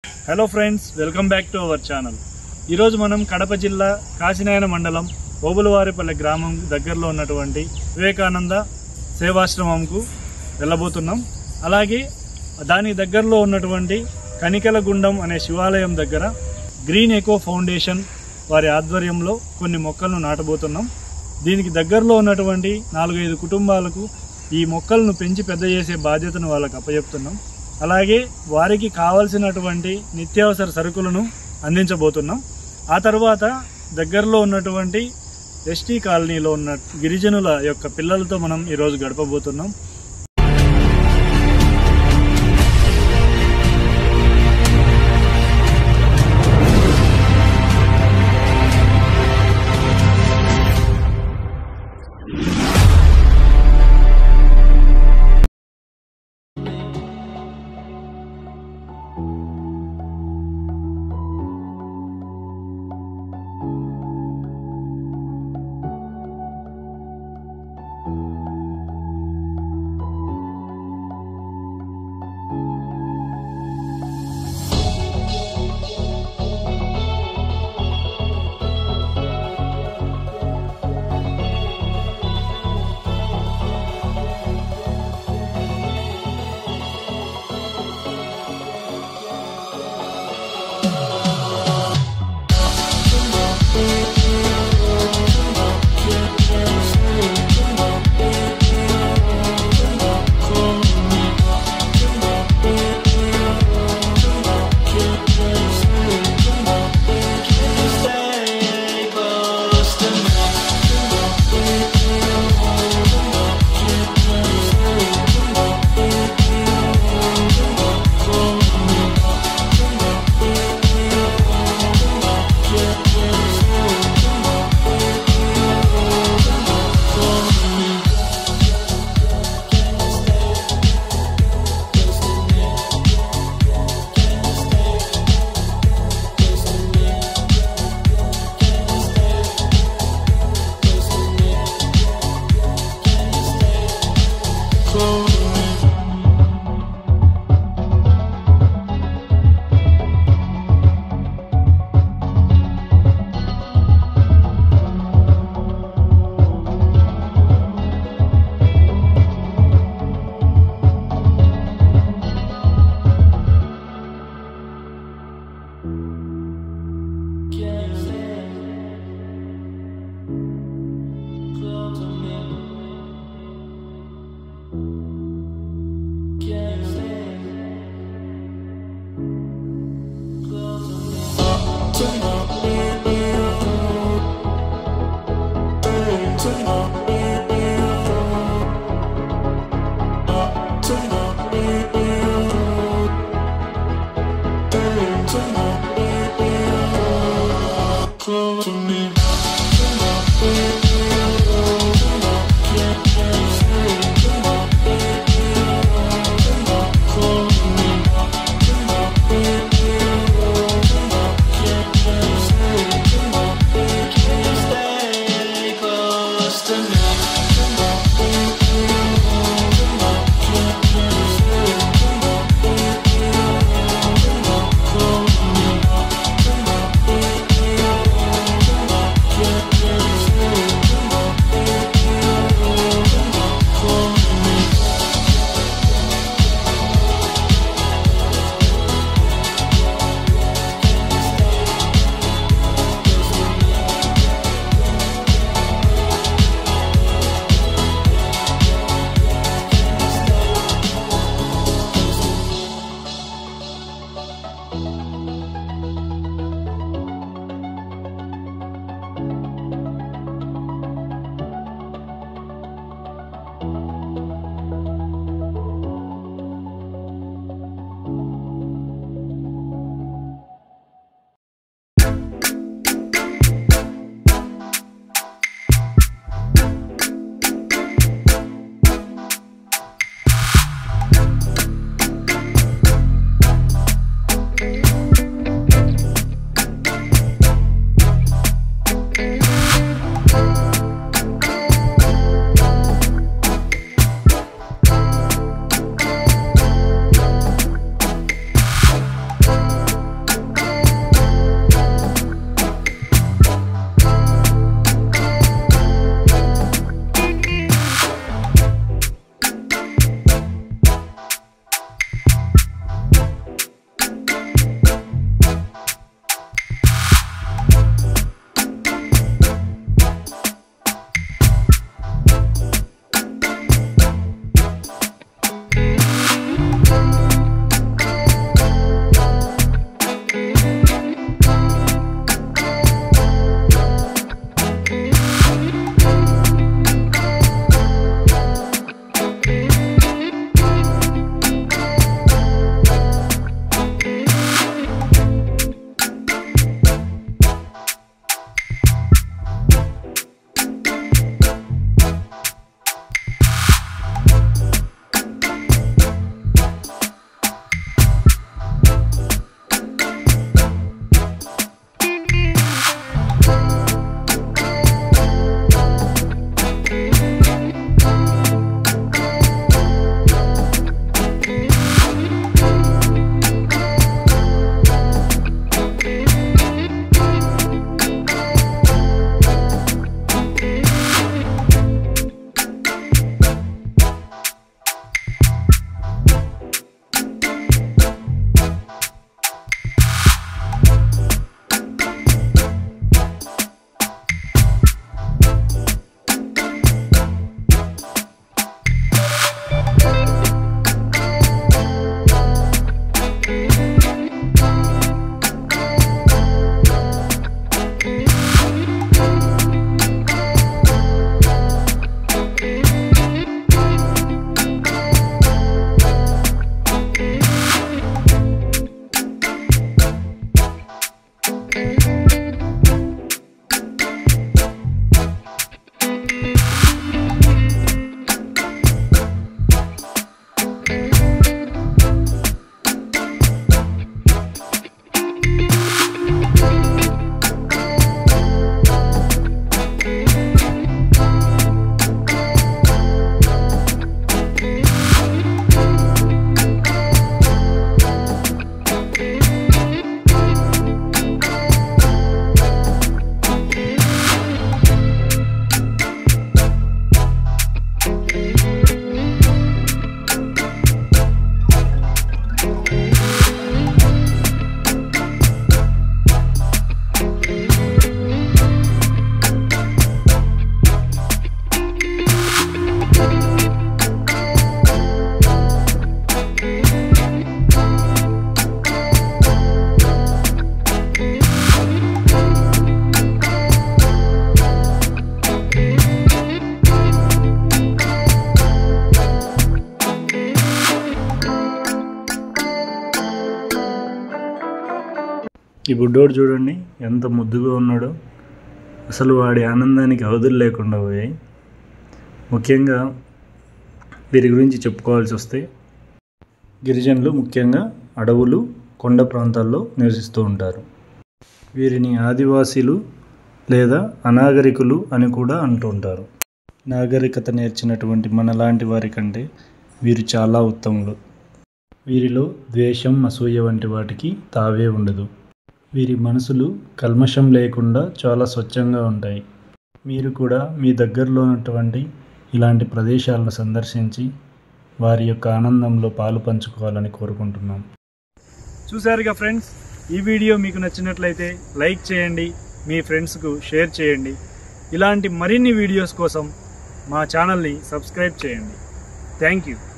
hello friends welcome back to our channel ఈరోజు మనం కడప జిల్లా కాశీనాయన మండలం ఓబులవారిపల్లె గ్రామం దగ్గరలో ఉన్నటువంటి వివేకానంద సేవాశ్రమంకు వెళ్ళబోతున్నాం అలాగే దాని దగ్గరలో ఉన్నటువంటి కనికల గుండం అనే శివాలయం దగ్గర గ్రీన్ ఎకో ఫౌండేషన్ వారి ఆధ్వర్యంలో కొన్ని మొక్కలను నాటబోతున్నాం దీనికి దగ్గరలో ఉన్నటువంటి నాలుగైదు కుటుంబాలకు ఈ మొక్కలను పెంచి పెద్ద చేసే బాధ్యతను వాళ్ళకు అప్పచెప్తున్నాం అలాగే వారికి కావలసినటువంటి నిత్యావసర సరుకులను అందించబోతున్నాం ఆ తర్వాత దగ్గరలో ఉన్నటువంటి ఎస్టీ కాలనీలో ఉన్న గిరిజనుల యొక్క పిల్లలతో మనం ఈరోజు గడపబోతున్నాం Close ఈ బుడ్డోడు చూడండి ఎంత ముద్దుగా ఉన్నాడో అసలు వాడి ఆనందానికి అవధులు లేకుండా పోయాయి ముఖ్యంగా వీరి గురించి చెప్పుకోవాల్సి వస్తే గిరిజనులు ముఖ్యంగా అడవులు కొండ ప్రాంతాల్లో నివసిస్తూ ఉంటారు వీరిని ఆదివాసీలు లేదా అనాగరికులు అని కూడా అంటూ ఉంటారు నాగరికత నేర్చినటువంటి మనలాంటి వారి కంటే వీరు చాలా ఉత్తములు వీరిలో ద్వేషం అసూయ వంటి వాటికి తావే ఉండదు వీరి మనసులు కల్మషం లేకుండా చాలా స్వచ్ఛంగా ఉంటాయి మీరు కూడా మీ దగ్గరలో ఉన్నటువంటి ఇలాంటి ప్రదేశాలను సందర్శించి వారి యొక్క ఆనందంలో పాలు పంచుకోవాలని కోరుకుంటున్నాం చూసారుగా ఫ్రెండ్స్ ఈ వీడియో మీకు నచ్చినట్లయితే లైక్ చేయండి మీ ఫ్రెండ్స్కు షేర్ చేయండి ఇలాంటి మరిన్ని వీడియోస్ కోసం మా ఛానల్ని సబ్స్క్రైబ్ చేయండి థ్యాంక్ యూ